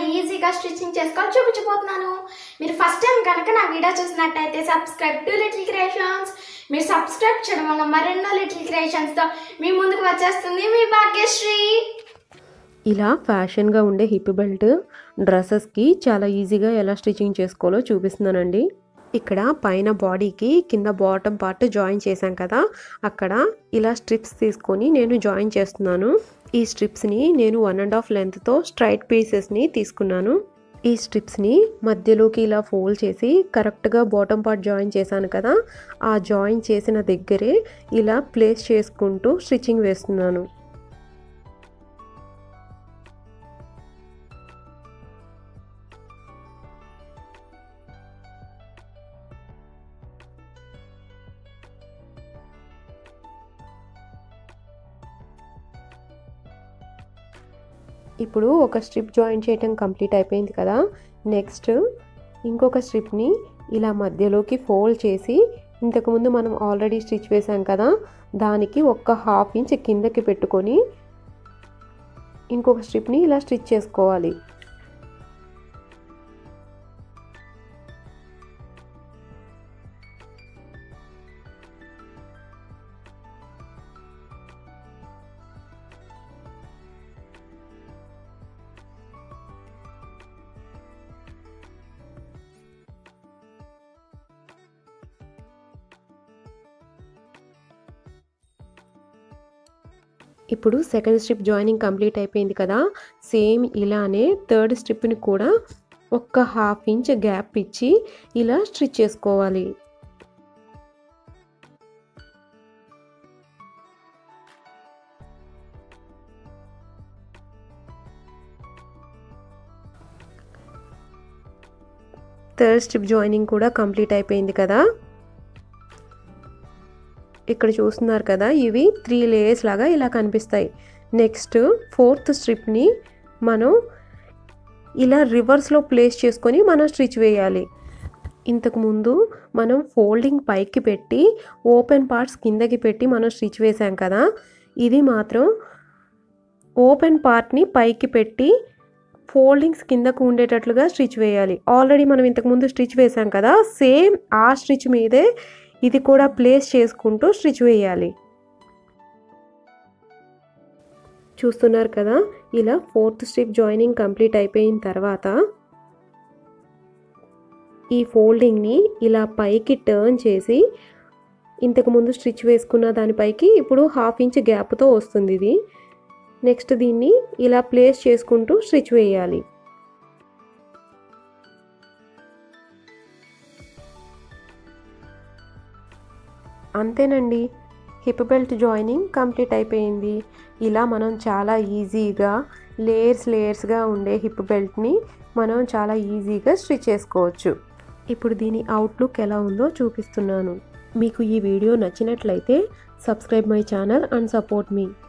ఈజీగా స్టిచ్చింగ్ చేసుకోవాలి చూపించబోతున్నాను మీరు ఫస్ట్ టైం కనుక నా వీడియో చూసినట్టయితే సబ్స్క్రైబ్ టు లిటిల్ క్రియేషన్స్ మీరు సబ్స్క్రైబ్ చేయడం వల్ల మరెన్నో లిటిల్ క్రియేషన్స్తో మీ ముందుకు వచ్చేస్తుంది మీ భాగ్యశ్రీ ఇలా ఫ్యాషన్గా ఉండే హిప్ బెల్ట్ డ్రెస్సెస్కి చాలా ఈజీగా ఎలా స్టిచ్చింగ్ చేసుకోవాలో చూపిస్తున్నానండి ఇక్కడ పైన బాడీకి కింద బాటమ్ పార్ట్ జాయిన్ చేశాం కదా అక్కడ ఇలా స్ట్రిప్స్ తీసుకొని నేను జాయిన్ చేస్తున్నాను ఈ స్ట్రిప్స్ని నేను వన్ అండ్ హాఫ్ లెంత్తో స్ట్రైట్ పీసెస్ని తీసుకున్నాను ఈ స్ట్రిప్స్ని మధ్యలోకి ఇలా ఫోల్డ్ చేసి కరెక్ట్గా బాటమ్ పార్ట్ జాయిన్ చేశాను కదా ఆ జాయిన్ చేసిన దగ్గరే ఇలా ప్లేస్ చేసుకుంటూ స్టిచ్చింగ్ వేస్తున్నాను ఇప్పుడు ఒక స్ట్రిప్ జాయిన్ చేయటం కంప్లీట్ అయిపోయింది కదా నెక్స్ట్ ఇంకొక స్ట్రిప్ని ఇలా మధ్యలోకి ఫోల్డ్ చేసి ఇంతకుముందు మనం ఆల్రెడీ స్టిచ్ వేసాం కదా దానికి ఒక్క హాఫ్ ఇంచ్ కిందకి పెట్టుకొని ఇంకొక స్ట్రిప్ని ఇలా స్టిచ్ చేసుకోవాలి ఇప్పుడు సెకండ్ స్ట్రిప్ జాయినింగ్ కంప్లీట్ అయిపోయింది కదా సేమ్ ఇలానే థర్డ్ స్ట్రిప్ని కూడా ఒక్క హాఫ్ ఇంచ్ గ్యాప్ ఇచ్చి ఇలా స్టిచ్ చేసుకోవాలి థర్డ్ స్ట్రిప్ జాయినింగ్ కూడా కంప్లీట్ అయిపోయింది కదా ఇక్కడ చూస్తున్నారు కదా ఇవి త్రీ లేయర్స్ లాగా ఇలా కనిపిస్తాయి నెక్స్ట్ ఫోర్త్ స్ట్రిప్ని మనం ఇలా రివర్స్లో ప్లేస్ చేసుకొని మనం స్టిచ్ వేయాలి ఇంతకుముందు మనం ఫోల్డింగ్ పైకి పెట్టి ఓపెన్ పార్ట్స్ కిందకి పెట్టి మనం స్టిచ్ వేసాం కదా ఇది మాత్రం ఓపెన్ పార్ట్ని పైకి పెట్టి ఫోల్డింగ్స్ కిందకు ఉండేటట్లుగా స్టిచ్ వేయాలి ఆల్రెడీ మనం ఇంతకుముందు స్టిచ్ వేసాం కదా సేమ్ ఆ స్టిచ్ మీదే ఇది కూడా ప్లేస్ చేసుకుంటూ స్టిచ్ వేయాలి చూస్తున్నారు కదా ఇలా ఫోర్త్ స్ట్రిప్ జాయినింగ్ కంప్లీట్ అయిపోయిన తర్వాత ఈ ఫోల్డింగ్ని ఇలా పైకి టర్న్ చేసి ఇంతకుముందు స్టిచ్ వేసుకున్న దానిపైకి ఇప్పుడు హాఫ్ ఇంచ్ గ్యాప్తో వస్తుంది ఇది నెక్స్ట్ దీన్ని ఇలా ప్లేస్ చేసుకుంటూ స్టిచ్ వేయాలి అంతేనండి హిప్ బెల్ట్ జాయినింగ్ కంప్లీట్ అయిపోయింది ఇలా మనం చాలా ఈజీగా లేయర్స్ లేయర్స్గా ఉండే హిప్ బెల్ట్ని మనం చాలా ఈజీగా స్టిచ్ చేసుకోవచ్చు ఇప్పుడు దీని అవుట్లుక్ ఎలా ఉందో చూపిస్తున్నాను మీకు ఈ వీడియో నచ్చినట్లయితే subscribe my channel and support me